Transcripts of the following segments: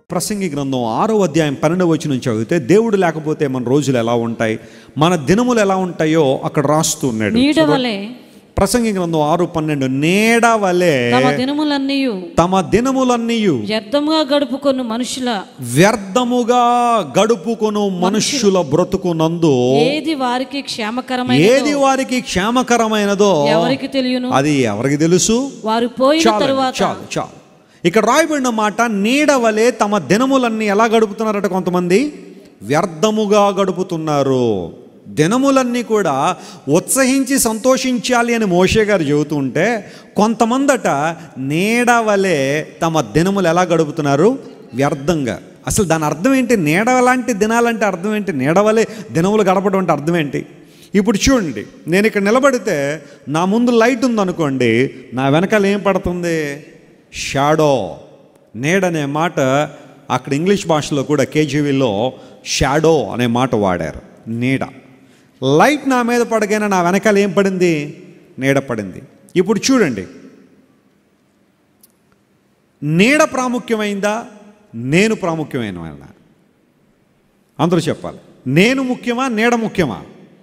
ప్రసంగి గ్రంథం ఆరో అధ్యాయం పన్నెండవ వచ్చి నుంచి చదివితే దేవుడు లేకపోతే మన రోజులు ఎలా ఉంటాయి మన దినములు ఎలా ఉంటాయో అక్కడ రాస్తూ ఉన్నాడు నీడ వలె ప్రసంగి గ్రంథం ఆరు పన్నెండు నీడ వలె తమ దినములన్నీ తమ దినములన్నీ వ్యర్థముగా గడుపుకొను మనుషుల వ్యర్థముగా గడుపుకొను మనుష్యుల బ్రతుకునందు ఏది వారికి క్షేమకరమైన ఏది వారికి క్షేమకరమైనదో ఎవరికి తెలియను అది ఎవరికి తెలుసు వారు పోయిన చాలు తరువాత చాలు చాలు ఇక్కడ రాయబడిన మాట నీడ వలె తమ దినములన్నీ ఎలా గడుపుతున్నారట కొంతమంది వ్యర్థముగా గడుపుతున్నారు దినములన్నీ కూడా ఉత్సహించి సంతోషించాలి అని మోషే గారు చెబుతూ ఉంటే కొంతమందట నీడ వలె తమ దినములు ఎలా గడుపుతున్నారు వ్యర్థంగా అసలు దాని అర్థం ఏంటి నీడ లాంటి దినాలంటే అర్థం ఏంటి నీడ వలె దినములు గడపడం అంటే అర్థం ఏంటి ఇప్పుడు చూడండి నేను ఇక్కడ నిలబడితే నా ముందు లైట్ ఉందనుకోండి నా వెనకాల ఏం పడుతుంది షాడో నేడనే మాట అక్కడ ఇంగ్లీష్ భాషలో కూడా కేజీవీలో షాడో అనే మాట వాడారు నీడ లైట్ నా మీద పడగానే నా వెనకాల ఏం పడింది నీడ పడింది ఇప్పుడు చూడండి నీడ ప్రాముఖ్యమైందా నేను ప్రాముఖ్యమైన అందరూ చెప్పాలి నేను ముఖ్యమా నీడ ముఖ్యమా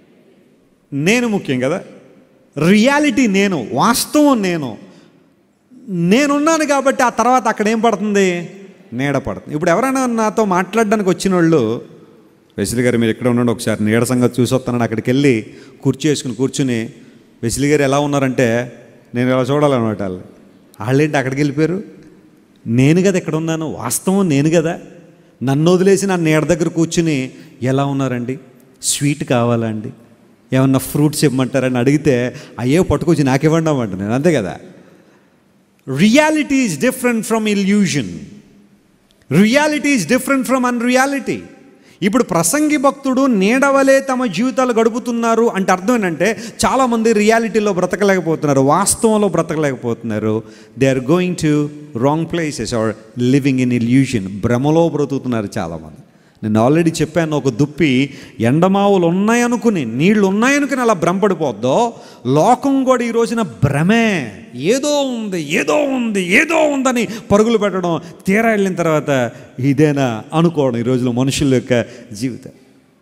నేను ముఖ్యం కదా రియాలిటీ నేను వాస్తవం నేను నేనున్నాను కాబట్టి ఆ తర్వాత అక్కడ ఏం పడుతుంది నీడ పడుతుంది ఇప్పుడు ఎవరైనా నాతో మాట్లాడడానికి వచ్చిన వాళ్ళు వెసిలి గారు మీరు ఎక్కడ ఉండండి ఒకసారి నీడ సంగతి చూసి వస్తానని అక్కడికి వెళ్ళి కుర్చీ వేసుకుని కూర్చుని వెసిలి గారు ఎలా ఉన్నారంటే నేను ఇలా చూడాలన్నమాట వాళ్ళు వాళ్ళేంటి అక్కడికి వెళ్ళిపోయారు నేను కదా ఎక్కడ ఉన్నాను వాస్తవం నేను కదా నన్ను వదిలేసి నా నీడ దగ్గర కూర్చుని ఎలా ఉన్నారండి స్వీట్ కావాలా అండి ఏమన్నా ఫ్రూట్స్ ఇవ్వమంటారని అడిగితే అయ్యో పట్టుకొచ్చి నాకివ్వండి అమ్మంట నేను అంతే కదా reality is different from illusion reality is different from unreality ఇప్పుడు ప్రసంగి భక్తుడు నీడవలే తమ జీవితాలు గడుపుతున్నారు అంటే అర్థం ఏంటంటే చాలామంది రియాలిటీలో బ్రతకలేకపోతున్నారు వాస్తవంలో బ్రతకలేకపోతున్నారు they are going to wrong places are living in illusion భ్రమలో బ్రతుకుతున్నారు చాలామంది నేను ఆల్రెడీ చెప్పాను ఒక దుప్పి ఎండమావులు ఉన్నాయనుకుని నీళ్లు ఉన్నాయనుకుని అలా భ్రమపడిపోద్దో లోకం కూడా ఈ రోజున భ్రమే ఏదో ఉంది ఏదో ఉంది ఏదో ఉందని పరుగులు పెట్టడం తీరా వెళ్ళిన తర్వాత ఇదేనా అనుకోవడం ఈ రోజులో మనుషుల యొక్క జీవితం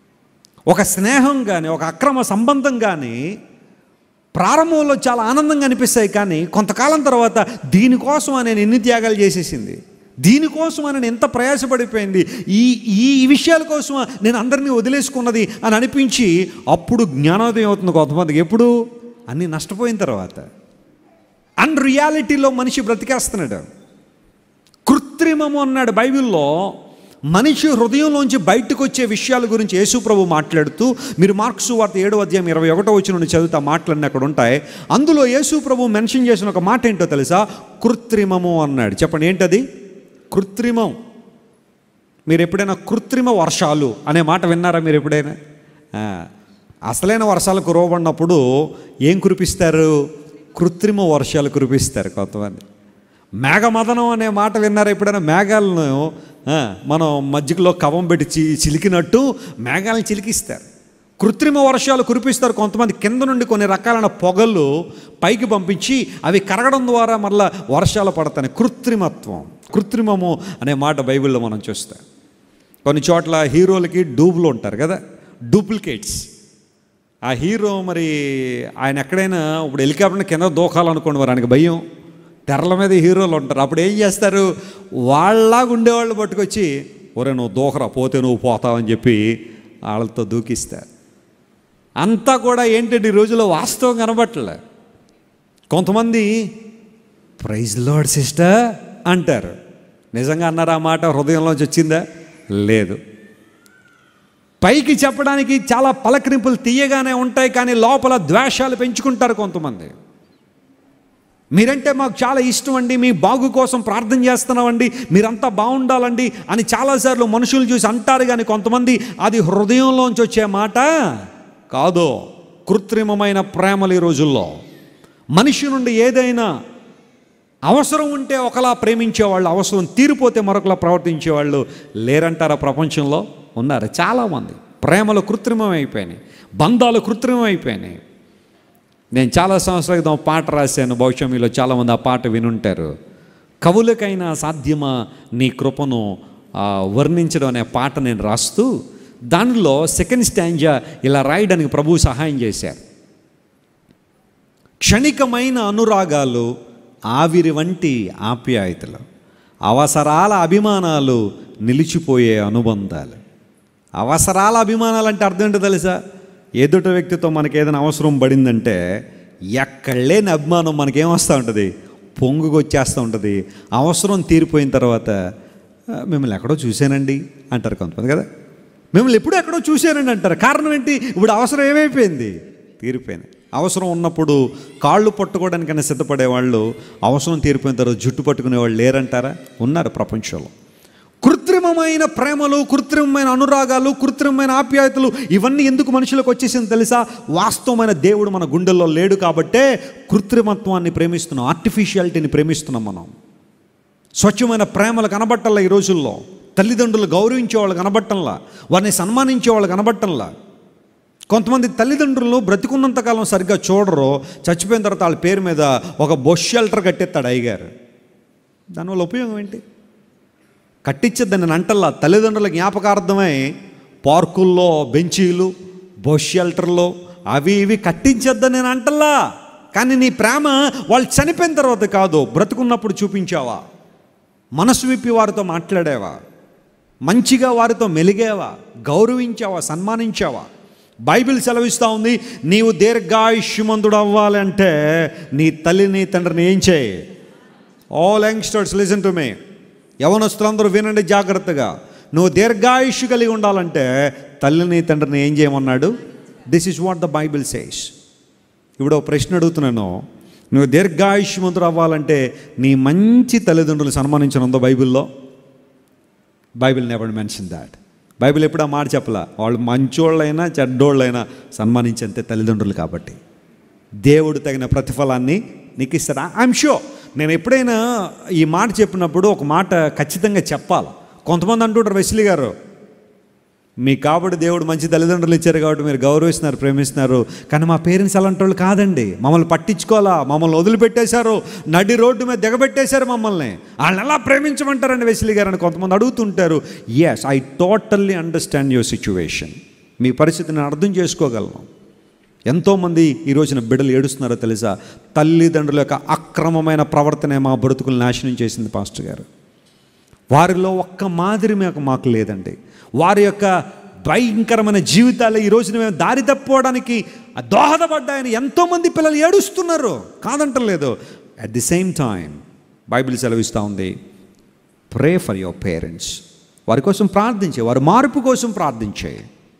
ఒక స్నేహం కానీ ఒక అక్రమ సంబంధం కానీ ప్రారంభంలో చాలా ఆనందంగా అనిపిస్తాయి కానీ కొంతకాలం తర్వాత దీనికోసం నేను ఎన్ని త్యాగాలు చేసేసింది దీనికోసం నేను ఎంత ప్రయాసపడిపోయింది ఈ ఈ విషయాల కోసం నేను అందరినీ వదిలేసుకున్నది అని అనిపించి అప్పుడు జ్ఞానోదయం అవుతుంది కొంతమందికి ఎప్పుడు అన్నీ నష్టపోయిన తర్వాత అన్ రియాలిటీలో మనిషి బ్రతికేస్తున్నాడు కృత్రిమము అన్నాడు బైబిల్లో మనిషి హృదయంలోంచి బయటకు వచ్చే విషయాల గురించి యేసు ప్రభు మాట్లాడుతూ మీరు మార్క్సు వార్త ఏడో అధ్యాయం ఇరవై ఒకటో వచ్చిన నుండి చదువుతా మాటలన్నీ అక్కడ ఉంటాయి అందులో యేసు ప్రభు మెన్షన్ చేసిన ఒక మాట ఏంటో తెలుసా కృత్రిమము అన్నాడు చెప్పండి ఏంటది కృత్రిమం మీరు ఎప్పుడైనా కృత్రిమ వర్షాలు అనే మాట విన్నారా మీరు ఎప్పుడైనా ఆ, అసలైన వర్షాలు కురవబడినప్పుడు ఏం కురిపిస్తారు కృత్రిమ వర్షాలు కురిపిస్తారు కొంతమంది మేఘమదనం అనే మాట విన్నారా ఎప్పుడైనా మేఘాలను ఆ, మనం మజ్జిగలో కవం పెట్టి చి చిలికినట్టు మేఘాలను చిలికిస్తారు కృత్రిమ వర్షాలు కురిపిస్తారు కొంతమంది కింద నుండి కొన్ని రకాలైన పొగలు పైకి పంపించి అవి కరగడం ద్వారా మళ్ళా వర్షాలు పడతాయి కృత్రిమత్వం కృత్రిమము అనే మాట బైబిల్లో మనం చూస్తాం కొన్ని చోట్ల హీరోలకి డూబులు ఉంటారు కదా డూప్లికేట్స్ ఆ హీరో మరి ఆయన ఎక్కడైనా ఇప్పుడు హెలికాప్టర్ కింద దూకాలనుకోండి మరి ఆయనకి భయం తెరల మీద హీరోలు ఉంటారు అప్పుడు ఏం చేస్తారు వాళ్ళలాగా ఉండేవాళ్ళు పట్టుకొచ్చి ఒరే నువ్వు దూకరా పోతే నువ్వు పోతావని చెప్పి వాళ్ళతో దూకిస్తారు అంతా కూడా ఏంటంటే ఈ రోజులో వాస్తవం కనబట్టలే కొంతమంది ప్రైజ్ లార్డ్ సిస్టర్ అంటారు నిజంగా అన్నారా ఆ మాట హృదయంలోంచి వచ్చిందా లేదు పైకి చెప్పడానికి చాలా పలకరింపులు తీయగానే ఉంటాయి కానీ లోపల ద్వేషాలు పెంచుకుంటారు కొంతమంది మీరంటే మాకు చాలా ఇష్టం అండి మీ బాగు కోసం ప్రార్థన చేస్తున్నామండి మీరంతా బాగుండాలండి అని చాలాసార్లు మనుషులు చూసి అంటారు కానీ కొంతమంది అది హృదయంలోంచి వచ్చే మాట కాదు కృత్రిమమైన ప్రేమలు ఈ రోజుల్లో మనిషి నుండి ఏదైనా అవసరం ఉంటే ఒకలా ప్రేమించేవాళ్ళు అవసరం తీరిపోతే మరొకలా ప్రవర్తించేవాళ్ళు లేరంటారా ప్రపంచంలో ఉన్నారు చాలామంది ప్రేమలు కృత్రిమం అయిపోయినాయి బంధాలు కృత్రిమం అయిపోయినాయి నేను చాలా సంవత్సరాల క్రితం పాట రాశాను బహుశా మీలో చాలామంది ఆ పాట వినుంటారు కవులకైనా సాధ్యమా నీ కృపను ఆ, వర్ణించడం అనే పాట నేను రాస్తూ దానిలో సెకండ్ స్టాంజా ఇలా రాయడానికి ప్రభువు సహాయం చేశారు క్షణికమైన అనురాగాలు ఆవిరి వంటి ఆప్యాయతలు అవసరాల అభిమానాలు నిలిచిపోయే అనుబంధాలు అవసరాల అభిమానాలు అంటే అర్థం ఏంటో తెలుసా ఎదుట వ్యక్తితో మనకి ఏదైనా అవసరం పడిందంటే ఎక్కడ లేని అభిమానం మనకేం వస్తూ ఉంటుంది పొంగుకు వచ్చేస్తూ ఉంటుంది అవసరం తీరిపోయిన తర్వాత "ఆ, మిమ్మల్ని ఎక్కడో చూశానండి అంటారు కొంతమంది కదా మిమ్మల్ని ఎప్పుడూ ఎక్కడో చూశానండి అంటారు కారణం ఏంటి ఇప్పుడు అవసరం ఏమైపోయింది తీరిపోయింది అవసరం ఉన్నప్పుడు కాళ్ళు పట్టుకోవడానికైనా సిద్ధపడే వాళ్ళు అవసరం తీరిపోయిన తర్వాత జుట్టు పట్టుకునే వాళ్ళు లేరంటారా ఉన్నారు ప్రపంచంలో కృత్రిమమైన ప్రేమలు కృత్రిమమైన అనురాగాలు కృత్రిమమైన ఆప్యాయతలు ఇవన్నీ ఎందుకు మనుషులకు వచ్చేసింది తెలుసా వాస్తవమైన దేవుడు మన గుండెల్లో లేడు కాబట్టే కృత్రిమత్వాన్ని ప్రేమిస్తున్నాం ఆర్టిఫిషియాలిటీని ప్రేమిస్తున్నాం మనం స్వచ్ఛమైన ప్రేమలు కనబట్టల్లా ఈ రోజుల్లో తల్లిదండ్రులు గౌరవించే వాళ్ళు కనబట్టంలా వారిని సన్మానించే వాళ్ళు కనబట్టంలా కొంతమంది తల్లిదండ్రులు బ్రతికున్నంతకాలం సరిగ్గా చూడరు చచ్చిపోయిన తర్వాత వాళ్ళ పేరు మీద ఒక బొష్ షెల్టర్ కట్టేస్తాడు అయ్యగారు దానివల్ల ఉపయోగం ఏంటి కట్టించద్దని నేను అంటల్లా తల్లిదండ్రుల జ్ఞాపకార్థమై పార్కుల్లో బెంచీలు బొష్ షెల్టర్లు అవి ఇవి కట్టించద్దని నేను అంటల్లా కానీ నీ ప్రేమ వాళ్ళు చనిపోయిన తర్వాత కాదు బ్రతుకున్నప్పుడు చూపించావా మనసు విప్పి వారితో మాట్లాడావా మంచిగా వారితో మెలిగేవా గౌరవించావా సన్మానించావా బైబిల్ సెలవిస్తూ ఉంది నీవు దీర్ఘాయుష్యమంతుడు అవ్వాలంటే నీ తల్లిని తండ్రిని ఏం చేయి all youngsters listen to me యవనస్తులందరూ వినండి జాగ్రత్తగా నువ్వు దీర్ఘాయుష్యు కలిగి ఉండాలంటే తల్లిని తండ్రిని ఏం చేయమన్నాడు this is what the Bible says ఇప్పుడు ఒక ప్రశ్న అడుగుతున్నాను నువ్వు దీర్ఘాయుష్యమంతుడు అవ్వాలంటే నీ మంచి తల్లిదండ్రులు సన్మానించనుందో బైబిల్లో Bible never mention that Bible ఎప్పుడు ఆ మాట చెప్పలా వాళ్ళు మంచోళ్ళైనా చెడ్డోళ్ళైనా సన్మానించంతే తల్లిదండ్రులు కాబట్టి దేవుడు తగిన ప్రతిఫలాన్ని నీకు ఇస్తాడు ఐఎమ్ షూర్ నేను ఎప్పుడైనా ఈ మాట చెప్పినప్పుడు ఒక మాట ఖచ్చితంగా చెప్పాలి కొంతమంది అంటుంటారు వెస్లీ గారు మీ కాబట్టి దేవుడు మంచి తల్లిదండ్రులు ఇచ్చారు కాబట్టి మీరు గౌరవిస్తున్నారు ప్రేమిస్తున్నారు కానీ మా పేరెంట్స్ అలాంటి వాళ్ళు కాదండి మమ్మల్ని పట్టించుకోవాలా మమ్మల్ని వదిలిపెట్టేశారు నడి రోడ్డు మీద దిగబెట్టేశారు మమ్మల్ని వాళ్ళని ఎలా ప్రేమించమంటారండి వెసిలి గారు అని కొంతమంది అడుగుతుంటారు yes I totally understand your situation మీ పరిస్థితిని అర్థం చేసుకోగలను ఎంతోమంది ఈ రోజున బిడ్డలు ఏడుస్తున్నారో తెలుసా తల్లిదండ్రుల యొక్క అక్రమమైన ప్రవర్తనే మా బ్రతుకులు నాశనం చేసింది పాస్టర్ గారు వారిలో ఒక్క మాదిరి మాకు మాకు లేదండి వారి యొక్క భయంకరమైన జీవితాలు ఈ రోజున మేము దారి తప్పుకోవడానికి దోహదపడ్డాయని ఎంతోమంది పిల్లలు ఏడుస్తున్నారు కాదంటలేదు at the same time Bible సెలవిస్తూ ఉంది ప్రే ఫర్ యువర్ పేరెంట్స్ వారి కోసం ప్రార్థించే వారి మార్పు కోసం ప్రార్థించే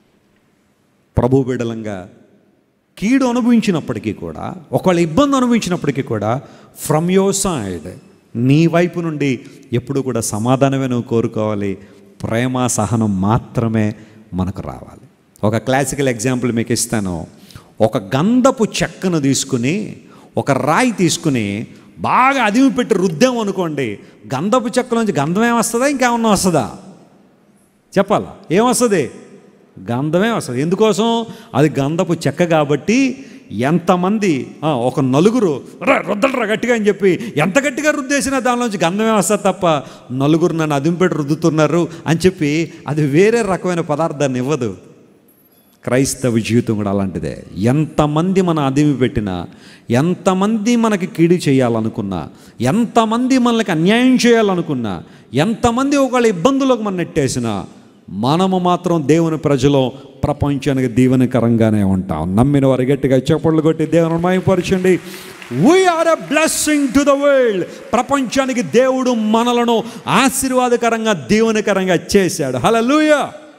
ప్రభు బిడలంగా కీడు అనుభవించినప్పటికీ కూడా ఒకవేళ ఇబ్బంది అనుభవించినప్పటికీ కూడా ఫ్రమ్ యువర్ సైడ్ నీ వైపు నుండి ఎప్పుడు కూడా సమాధానమే నువ్వు కోరుకోవాలి ప్రేమ సహనం మాత్రమే మనకు రావాలి ఒక క్లాసికల్ ఎగ్జాంపుల్ మీకు ఇస్తాను ఒక గంధపు చెక్కను తీసుకుని ఒక రాయి తీసుకుని బాగా అదిమి పెట్టి రుద్దాం అనుకోండి గంధపు చెక్క నుంచి గంధం ఏమొస్తుందా ఇంకేమన్నా వస్తుందా చెప్పాలా ఏమొస్తుంది గంధమే వస్తుంది ఎందుకోసం అది గంధపు చెక్క కాబట్టి ఎంతమంది ఆ, ఒక నలుగురు రా రుద్దలరా గట్టిగా అని చెప్పి ఎంత గట్టిగా రుద్దేసినా దానిలోంచి గంధమే వస్తుంది తప్ప నలుగురు నన్ను అదింపెట్టి రుద్దుతున్నారు అని చెప్పి అది వేరే రకమైన పదార్థాన్ని ఇవ్వదు క్రైస్తవ జీవితం కూడా అలాంటిదే ఎంతమంది మన అదిమి పెట్టినా ఎంతమంది మనకి కీడు చేయాలనుకున్నా ఎంతమంది మనకి అన్యాయం చేయాలనుకున్నా ఎంతమంది ఒకళ్ళ ఇబ్బందులకు మనం నెట్టేసినా మనము మాత్రం దేవుని ప్రజలో ప్రపంచానికి దీవెనకరంగానే ఉంటాం నమ్మిన వారి గట్టిగా చప్పట్లు కొట్టి దేవుని మయపరచండి we are a blessing to the world ప్రపంచానికి దేవుడు మనలను ఆశీర్వాదకరంగా దీవెనకరంగా చేశాడు హల్లెలూయా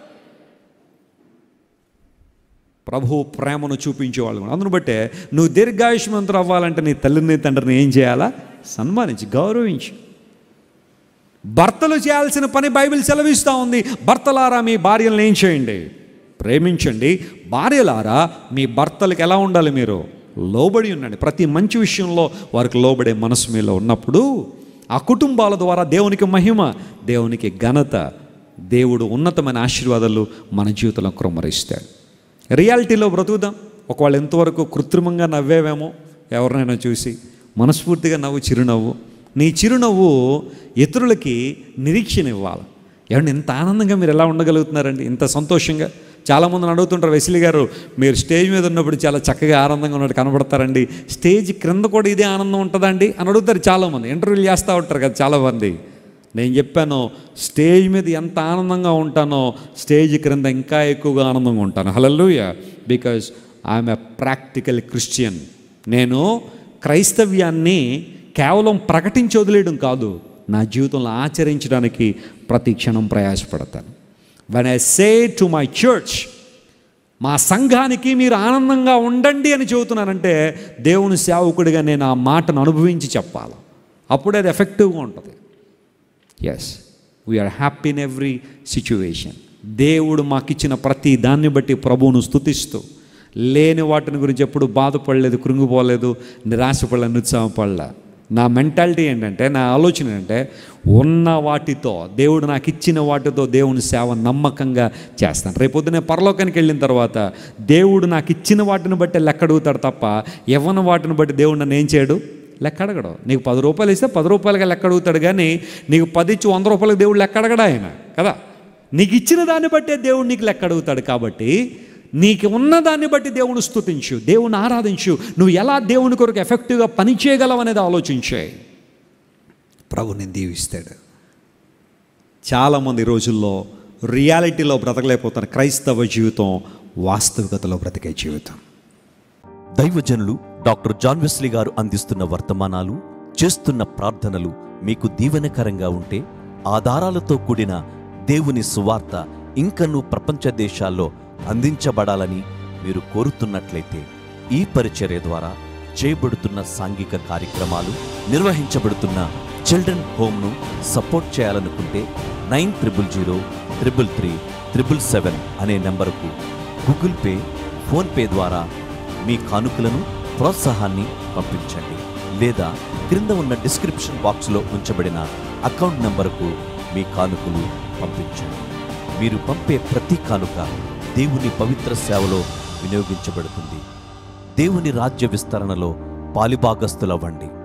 ప్రభు ప్రేమను చూపించేవాళ్ళు కూడా అందును బట్టే నువ్వు దీర్ఘాయుష్మంతులు అవ్వాలంటే నీ తల్లిని తండ్రిని ఏం చేయాలా సన్మానించి గౌరవించి భర్తలు చేయాల్సిన పని బైబిల్ సెలవిస్తూ ఉంది భర్తలారా మీ భార్యలను ఏం చేయండి ప్రేమించండి భార్యలారా మీ భర్తలకు ఎలా ఉండాలి మీరు లోబడి ఉండండి ప్రతి మంచి విషయంలో వారికి లోబడే మనసు మీలో ఉన్నప్పుడు ఆ కుటుంబాల ద్వారా దేవునికి మహిమ దేవునికి ఘనత దేవుడు ఉన్నతమైన ఆశీర్వాదాలు మన జీవితంలో క్రమరిస్తాడు రియాలిటీలో బ్రతుకుదాం ఒకవేళ ఎంతవరకు కృత్రిమంగా నవ్వేవేమో ఎవరినైనా చూసి మనస్ఫూర్తిగా నవ్వు చిరునవ్వు నీ చిరునవ్వు ఇతరులకి నిరీక్షణ ఇవ్వాలి ఏమండి ఇంత ఆనందంగా మీరు ఎలా ఉండగలుగుతున్నారండి ఇంత సంతోషంగా చాలామందిని అడుగుతుంటారు వెసిలి గారు మీరు స్టేజ్ మీద ఉన్నప్పుడు చాలా చక్కగా ఆనందంగా ఉన్నట్టు కనబడతారండి స్టేజ్ క్రింద కూడా ఇదే ఆనందం ఉంటుందండి అని అడుగుతారు చాలామంది ఇంటర్వ్యూలు చేస్తూ ఉంటారు కదా చాలామంది నేను చెప్పాను స్టేజ్ మీద ఎంత ఆనందంగా ఉంటానో స్టేజ్ క్రింద ఇంకా ఎక్కువగా ఆనందంగా ఉంటాను hallelujah because I'm a practical Christian నేను క్రైస్తవ్యాన్ని కేవలం ప్రకటించి వదిలేయడం కాదు నా జీవితంలో ఆచరించడానికి ప్రతి క్షణం ప్రయాసపడతాను when I say to my church మా సంఘానికి మీరు ఆనందంగా ఉండండి అని చెబుతున్నానంటే దేవుని సేవకుడిగా నేను ఆ మాటను అనుభవించి చెప్పాలి అప్పుడే అది ఎఫెక్టివ్గా ఉంటుంది yes we are happy in every situation దేవుడు మాకిచ్చిన ప్రతి దాన్ని బట్టి ప్రభువును స్తుతిస్తూ లేని వాటిని గురించి ఎప్పుడు బాధపడలేదు కృంగిపోలేదు నిరాశపడలేదు నిరుత్సాహపడలే నా మెంటాలిటీ ఏంటంటే నా ఆలోచన ఏంటంటే ఉన్న వాటితో దేవుడు నాకు ఇచ్చిన వాటితో దేవుని సేవ నమ్మకంగా చేస్తాను రేపొద్దునే పరలోకానికి వెళ్ళిన తర్వాత దేవుడు నాకు ఇచ్చిన వాటిని బట్టి లెక్క అడుగుతాడు తప్ప ఇవ్వని వాటిని బట్టి దేవుడు నన్ను ఏం చేయడు లెక్క అడగడు నీకు పది రూపాయలు ఇస్తే పది రూపాయలుగా లెక్క అడుగుతాడు కానీ నీకు పది ఇచ్చి వంద రూపాయలకు దేవుడు లెక్క అడగడా ఆయన కదా నీకు ఇచ్చిన దాన్ని బట్టే దేవుడు నీకు లెక్క అడుగుతాడు కాబట్టి నీకు ఉన్న దాన్ని బట్టి దేవుని స్తుతించు దేవుని ఆరాధించు నువ్వు ఎలా దేవుని కొరకు ఎఫెక్టివ్గా పని చేయగలవు అనేది ఆలోచించే ప్రభు నేను దీవిస్తాడు చాలామంది ఈ రోజుల్లో రియాలిటీలో బ్రతకలేకపోతున్న క్రైస్తవ జీవితం వాస్తవికతలో బ్రతికే జీవితం దైవజనులు డాక్టర్ జాన్ వెస్లీ గారు అందిస్తున్న వర్తమానాలు చేస్తున్న ప్రార్థనలు మీకు దీవెనకరంగా ఉంటే ఆధారాలతో కూడిన దేవుని సువార్త ఇంకనూ ప్రపంచ దేశాల్లో అందించబడాలని మీరు కోరుతున్నట్లయితే ఈ పరిచర్య ద్వారా చేయబడుతున్న సాంఘిక కార్యక్రమాలు నిర్వహించబడుతున్న చిల్డ్రన్ హోమ్ను సపోర్ట్ చేయాలనుకుంటే nine triple zero triple three triple seven అనే నెంబరుకు గూగుల్ పే ఫోన్పే ద్వారా మీ కానుకలను ప్రోత్సాహాన్ని పంపించండి లేదా క్రింద ఉన్న డిస్క్రిప్షన్ బాక్స్లో ఉంచబడిన అకౌంట్ నంబరుకు మీ కానుకలు పంపించండి మీరు పంపే ప్రతి కానుక దేవుని పవిత్ర సేవలో వినియోగించబడుతుంది దేవుని రాజ్య విస్తరణలో పాలిభాగస్తులవ్వండి